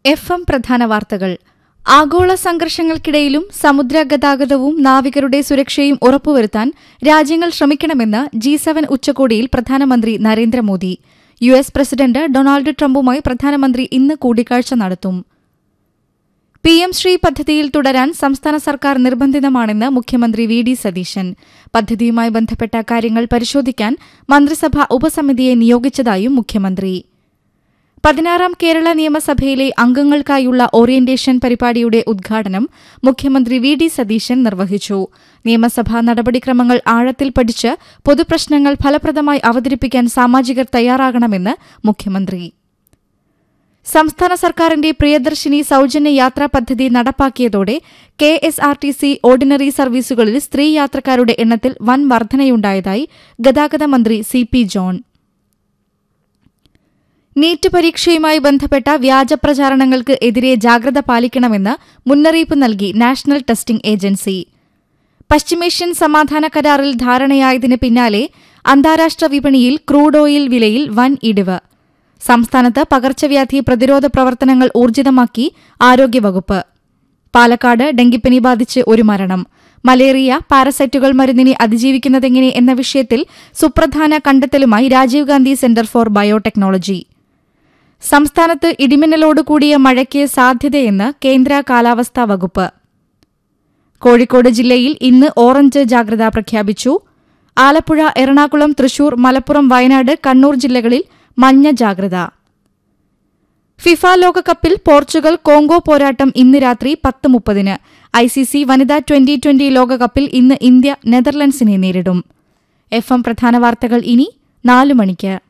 F M പ്രധാന വാർത്തകൾ ആഗോള സംഘർഷങ്ങൾക്കിടയിലും സമുദ്ര ഗതാഗതവും നാവികരുടെ സുരക്ഷയും ഉറപ്പുവരുത്താൻ രാജ്യങ്ങൾ ശ്രമിക്കണമെന്ന് ജി സെവൻ ഉച്ചകോടിയിൽ പ്രധാനമന്ത്രി Narendra Modi U S president Donald ട്രംപുമായി പ്രധാനമന്ത്രി ഇന്ന് കൂടിക്കാഴ്ച നടത്തും പി എം ശ്രീ പദ്ധതിയിൽ തുടരാൻ സംസ്ഥാന സർക്കാർ നിർബന്ധിതമാണെന്ന് മുഖ്യമന്ത്രി വി ഡി സതീശൻ പദ്ധതിയുമായി ബന്ധപ്പെട്ട കാര്യങ്ങൾ പരിശോധിക്കാൻ മന്ത്രിസഭ ഉപസമിതിയെ നിയോഗിച്ചതായും മുഖ്യമന്ത്രി പതിനാറാം കേരള നിയമസഭയിലെ അംഗങ്ങൾക്കായുള്ള ഓറിയന്റേഷൻ പരിപാടിയുടെ ഉദ്ഘാടനം മുഖ്യമന്ത്രി വി ഡി സതീശൻ നിർവഹിച്ചു നിയമസഭാ നടപടിക്രമങ്ങൾ ആഴത്തിൽ പഠിച്ച് പൊതുപ്രശ്നങ്ങൾ ഫലപ്രദമായി അവതരിപ്പിക്കാൻ സാമാജികർ തയ്യാറാകണമെന്ന് മുഖ്യമന്ത്രി സംസ്ഥാന സർക്കാരിന്റെ പ്രിയദർശിനി സൌജന്യ യാത്രാ പദ്ധതി നടപ്പാക്കിയതോടെ K S R T C ordinary സർവീസുകളിൽ സ്ത്രീ യാത്രക്കാരുടെ എണ്ണത്തിൽ വൻ വർധനയുണ്ടായതായി ഗതാഗത മന്ത്രി സി പി ജോൺ നീറ്റ് പരീക്ഷയുമായി ബന്ധപ്പെട്ട വ്യാജ പ്രചാരണങ്ങൾക്ക് എതിരെ ജാഗ്രത പാലിക്കണമെന്ന് മുന്നറിയിപ്പ് നൽകി നാഷണൽ ടെസ്റ്റിംഗ് ഏജൻസി പശ്ചിമേഷ്യൻ സമാധാന കരാറിൽ ധാരണയായതിന് പിന്നാലെ അന്താരാഷ്ട്ര വിപണിയിൽ ക്രൂഡ് ഓയിൽ വിലയിൽ വൻ ഇടിവ് സംസ്ഥാനത്ത് പകർച്ചവ്യാധി പ്രതിരോധ പ്രവർത്തനങ്ങൾ ഊർജിതമാക്കി ആരോഗ്യവകുപ്പ് പാലക്കാട് ഡെങ്കിപ്പനി ബാധിച്ച് ഒരു മരണം മലേറിയ പാരസൈറ്റുകൾ മരുന്നിനെ അതിജീവിക്കുന്നതെങ്ങനെ എന്ന വിഷയത്തിൽ സുപ്രധാന കണ്ടെത്തലുമായി Rajiv Gandhi centre for biotechnology സംസ്ഥാനത്ത് ഇടിമിന്നലോടുകൂടിയ മഴയ്ക്ക് സാധ്യതയെന്ന് കേന്ദ്ര കാലാവസ്ഥാ വകുപ്പ് കോഴിക്കോട് ജില്ലയിൽ ഇന്ന് ഓറഞ്ച് ജാഗ്രത പ്രഖ്യാപിച്ചു ആലപ്പുഴ എറണാകുളം തൃശൂർ മലപ്പുറം വയനാട് കണ്ണൂർ ജില്ലകളിൽ മഞ്ഞ ജാഗ്രത ഫിഫ ലോകകപ്പിൽ പോർച്ചുഗൽ കോങ്കോ പോരാട്ടം ഇന്ന് രാത്രി പത്ത് മുപ്പതിന് ഐസിസി വനിതാ ട്വന്റി ട്വന്റി ലോകകപ്പിൽ ഇന്ന് ഇന്ത്യ നെതർലൻഡ്സിനെ നേരിടും എഫ് എം പ്രധാന വാർത്തകൾ ഇനി നാലു മണിക്ക്